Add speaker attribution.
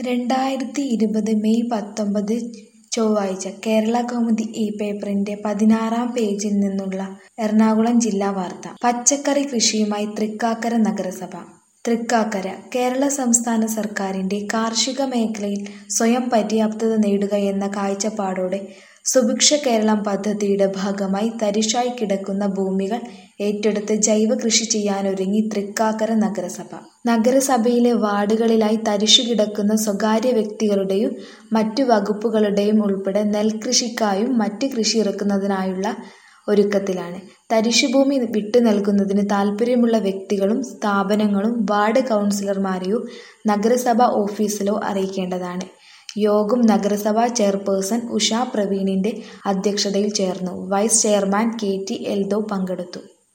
Speaker 1: രണ്ടായിരത്തി ഇരുപത് മെയ് പത്തൊമ്പത് ചൊവ്വാഴ്ച കേരളകൗമുദി ഈ പേപ്പറിന്റെ പതിനാറാം പേജിൽ നിന്നുള്ള എറണാകുളം ജില്ലാ വാർത്ത പച്ചക്കറി കൃഷിയുമായി തൃക്കാക്കര നഗരസഭ തൃക്കാക്കര കേരള സംസ്ഥാന സർക്കാരിന്റെ കാർഷിക മേഖലയിൽ സ്വയം പര്യാപ്തത നേടുക എന്ന കാഴ്ചപ്പാടോടെ സുഭിക്ഷ കേരളം പദ്ധതിയുടെ ഭാഗമായി തരിശായി കിടക്കുന്ന ഭൂമികൾ ഏറ്റെടുത്ത് ജൈവ കൃഷി ചെയ്യാനൊരുങ്ങി തൃക്കാക്കര നഗരസഭ നഗരസഭയിലെ വാർഡുകളിലായി തരിശു കിടക്കുന്ന സ്വകാര്യ വ്യക്തികളുടെയും മറ്റു വകുപ്പുകളുടെയും ഉൾപ്പെടെ നെൽകൃഷിക്കായും മറ്റ് കൃഷി ഇറക്കുന്നതിനായുള്ള ഒരുക്കത്തിലാണ് തരിശുഭൂമി വിട്ടു നൽകുന്നതിന് താൽപ്പര്യമുള്ള വ്യക്തികളും സ്ഥാപനങ്ങളും വാർഡ് കൗൺസിലർമാരെയോ നഗരസഭാ ഓഫീസിലോ അറിയിക്കേണ്ടതാണ് യോഗം നഗരസഭാ ചെയർപേഴ്സൺ ഉഷ പ്രവീണിന്റെ അധ്യക്ഷതയിൽ ചേർന്നു vice chairman K T Eldho പങ്കെടുത്തു